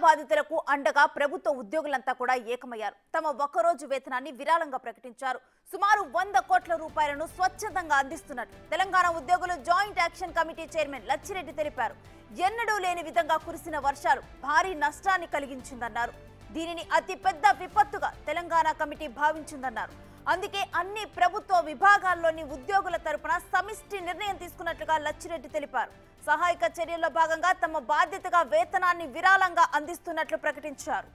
బాధితులకు అండగా ప్రభుత్వ ఉద్యోగులంతా కూడా ఏకమయ్యారు తమ ఒక్కరోజు వేతనాన్ని విరాళంగా ప్రకటించారు సుమారు వంద కోట్ల రూపాయలను స్వచ్ఛందంగా అందిస్తున్నట్లు తెలంగాణ ఉద్యోగులు joint action committee chairman Lachireddy తెలిపారు ఎన్నడూ లేని విధంగా కురిసిన వర్షాలు భారీ నష్టాన్ని కలిగించిందన్నారు దీనిని అతి పెద్ద విపత్తుగా తెలంగాణ కమిటీ భావించిందన్నారు అందుకే అన్ని ప్రభుత్వ విభాగాల్లోని ఉద్యోగుల తరపున సమిష్టి నిర్ణయం తీసుకున్నట్లుగా లచ్చిరెడ్డి తెలిపారు సహాయక చర్యల్లో భాగంగా తమ బాధ్యతగా వేతనాన్ని విరాళంగా అందిస్తున్నట్లు ప్రకటించారు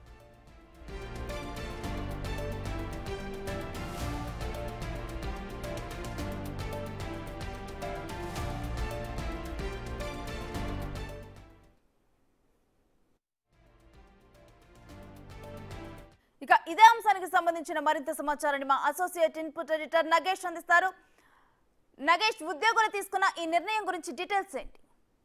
ఇక ఇదే అంశానికి సంబంధించిన మరింత సమాచారాన్ని మా అసోసియేట్ ఇన్పుట్ ఎడిటర్ నగేష్ అందిస్తారు నగేష్ ఉద్యోగులు తీసుకున్న ఈ నిర్ణయం గురించి డీటెయిల్స్ ఏంటి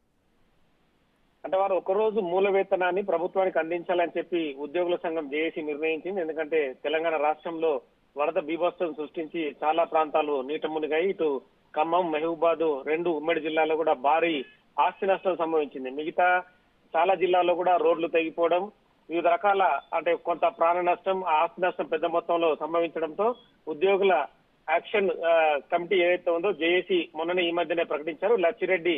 అంటే వారు ఒకరోజు మూల వేతనాన్ని ప్రభుత్వానికి అందించాలని చెప్పి ఉద్యోగుల సంఘం జేఏసీ నిర్ణయించింది ఎందుకంటే తెలంగాణ రాష్ట్రంలో వరద బీభత్సం సృష్టించి చాలా ప్రాంతాలు నీట మునిగాయి ఇటు ఖమ్మం మహబూబాద్ రెండు ఉమ్మడి జిల్లాల్లో కూడా భారీ ఆస్తి నష్టం సంభవించింది మిగతా చాలా జిల్లాల్లో కూడా రోడ్లు తెగిపోవడం వివిధ రకాల అంటే కొంత ప్రాణ నష్టం ఆ ఆస్తి నష్టం పెద్ద మొత్తంలో సంభవించడంతో ఉద్యోగుల యాక్షన్ ఆ, కమిటీ ఏదైతే ఉందో జేఏసీ మొన్ననే ఈ మధ్యనే ప్రకటించారు లచ్చిరెడ్డి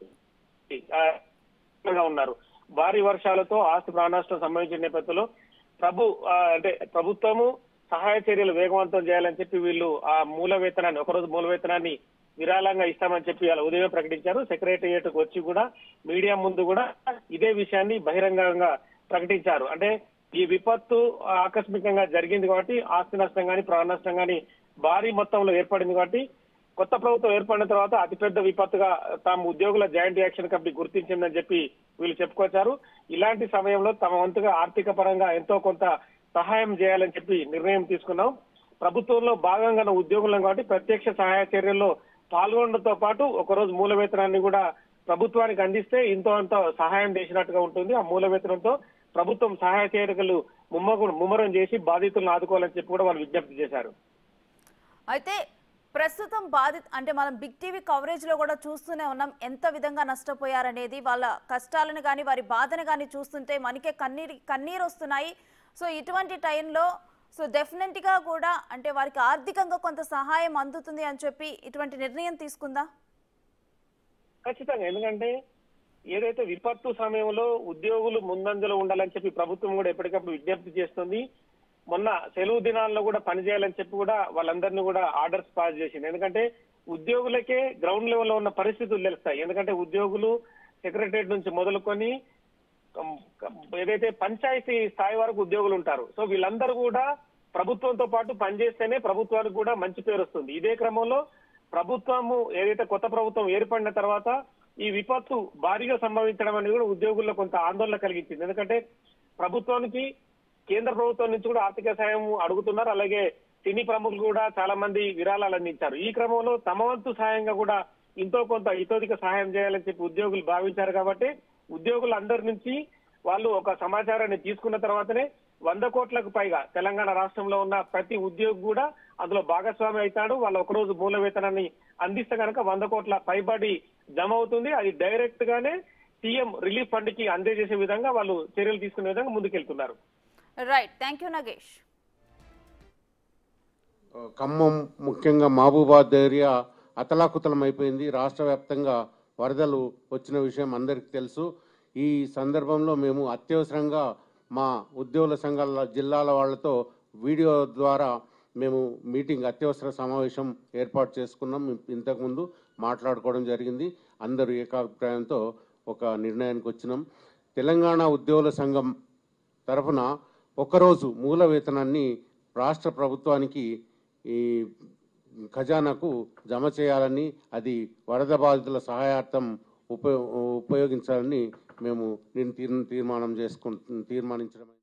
ఆ, గా ఉన్నారు భారీ వర్షాలతో ఆస్తి ప్రాణనష్టం సంభవించిన నేపథ్యంలో ప్రభు ఆ, అంటే ప్రభుత్వము సహాయ చర్యలు వేగవంతం చేయాలని చెప్పి వీళ్ళు ఆ మూల వేతనాన్ని ఒకరోజు మూల వేతనాన్ని విరాళంగా ఇస్తామని చెప్పి అలా ఉదయం ప్రకటించారు సెక్రటేరియట్ కు వచ్చి కూడా మీడియా ముందు కూడా ఇదే విషయాన్ని బహిరంగంగా ప్రకటించారు అంటే ఈ విపత్తు ఆకస్మికంగా జరిగింది కాబట్టి ఆస్తి నష్టం కానీ ప్రాణ నష్టం కానీ భారీ మొత్తంలో ఏర్పడింది కాబట్టి కొత్త ప్రభుత్వం ఏర్పడిన తర్వాత అతిపెద్ద విపత్తుగా తాము ఉద్యోగుల జాయింట్ యాక్షన్ కమిటీ గుర్తించిందని చెప్పి వీళ్ళు చెప్పుకొచ్చారు ఇలాంటి సమయంలో తమ వంతుగా ఆర్థిక పరంగా ఎంతో కొంత సహాయం చేయాలని చెప్పి నిర్ణయం తీసుకున్నాం ప్రభుత్వంలో భాగంగా ఉన్న ఉద్యోగులను కాబట్టి ప్రత్యక్ష సహాయ చర్యల్లో పాల్గొనడంతో పాటు ఒకరోజు మూల వేతనాన్ని కూడా ప్రభుత్వానికి అందిస్తే ఇంతో అంత సహాయం చేసినట్టుగా ఉంటుంది ఆ మూల వేతనంతో ప్రభుత్వం సహాయ చర్యలు ముమ్మకు ముమ్మరం చేసి బాధితులను ఆదుకోవాలని చెప్పి కూడా వాళ్ళు విజ్ఞప్తి చేశారు అయితే ప్రస్తుతం బాధిత అంటే మనం బిగ్ టీవీ కవరేజ్ లో కూడా చూస్తూనే ఉన్నాం ఎంత విధంగా నష్టపోయారనేది వాళ్ళ కష్టాలను కానీ వారి బాధను కానీ చూస్తుంటే మనకే కన్నీరు కన్నీరు వస్తున్నాయి సో ఇటువంటి టైంలో సో డెఫినెట్ గా కూడా అంటే వారికి ఆర్థికంగా కొంత సహాయం అందుతుంది అని చెప్పి ఇటువంటి నిర్ణయం తీసుకుందా ఖచ్చితంగా ఎందుకంటే ఏదైతే విపత్తు సమయంలో ఉద్యోగులు ముందంజలో ఉండాలని చెప్పి ప్రభుత్వం కూడా ఎప్పటికప్పుడు విజ్ఞప్తి చేస్తుంది మొన్న సెలవు దినాల్లో కూడా పనిచేయాలని చెప్పి కూడా వాళ్ళందరినీ కూడా ఆర్డర్స్ పాస్ చేసింది ఎందుకంటే ఉద్యోగులకే గ్రౌండ్ లెవెల్లో ఉన్న పరిస్థితులు తెలుస్తాయి ఎందుకంటే ఉద్యోగులు సెక్రటరేట్ నుంచి మొదలుకొని కం- కం- ఏదైతే పంచాయతీ స్థాయి వరకు ఉద్యోగులు ఉంటారు సో వీళ్ళందరూ కూడా ప్రభుత్వంతో పాటు పనిచేస్తేనే ప్రభుత్వానికి కూడా మంచి పేరు వస్తుంది ఇదే క్రమంలో ప్రభుత్వము ఏదైతే కొత్త ప్రభుత్వం ఏర్పడిన తర్వాత ఈ విపత్తు భారీగా సంభవించడం అనేది కూడా ఉద్యోగుల్లో కొంత ఆందోళన కలిగించింది ఎందుకంటే ప్రభుత్వానికి కేంద్ర ప్రభుత్వం నుంచి కూడా ఆర్థిక సాయం అడుగుతున్నారు అలాగే సినీ ప్రముఖులు కూడా చాలా మంది విరాళాలు అందించారు ఈ క్రమంలో తమ వంతు సాయంగా కూడా ఇంతో కొంత ఇతోధిక సహాయం చేయాలని చెప్పి ఉద్యోగులు భావించారు కాబట్టి ఉద్యోగులందరి నుంచి వాళ్ళు ఒక సమాచారాన్ని తీసుకున్న తర్వాతనే వంద కోట్లకు పైగా తెలంగాణ రాష్ట్రంలో ఉన్న ప్రతి ఉద్యోగి కూడా అందులో భాగస్వామి అవుతాడు వాళ్ళ ఒకరోజు మూల వేతనాన్ని అందిస్తే కనుక వంద కోట్ల పైబడి జమ అవుతుంది అది డైరెక్ట్ గానే సీఎం రిలీఫ్ ఫండ్ కి అందజేసే విధంగా వాళ్ళు చర్యలు తీసుకునే విధంగా ముందుకెళ్తున్నారు right thank you Nagesh Khammam ముఖ్యంగా మహబూబాద్ ఏరియా అతలాకుతలం అయిపోయింది రాష్ట్ర వ్యాప్తంగా వరదలు వచ్చిన విషయం అందరికీ తెలుసు ఈ సందర్భంలో మేము అత్యవసరంగా మా ఉద్యోగుల సంఘాల జిల్లాల వాళ్ళతో వీడియో ద్వారా మేము మీటింగ్ అత్యవసర సమావేశం ఏర్పాటు చేసుకున్నాం ఇంతకుముందు మాట్లాడుకోవడం జరిగింది అందరూ ఏకాభిప్రాయంతో ఒక నిర్ణయానికి వచ్చినాం తెలంగాణ ఉద్యోగుల సంఘం తరఫున ఒకరోజు మూల వేతనాన్ని రాష్ట్ర ప్రభుత్వానికి ఈ ఖజానాకు జమ చేయాలని అది వరద బాధితుల సహాయార్థం ఉపయో ఉపయోగించాలని మేము దీన్ని తీర్- తీర్మానం చేసుకుంటు తీర్మానించడం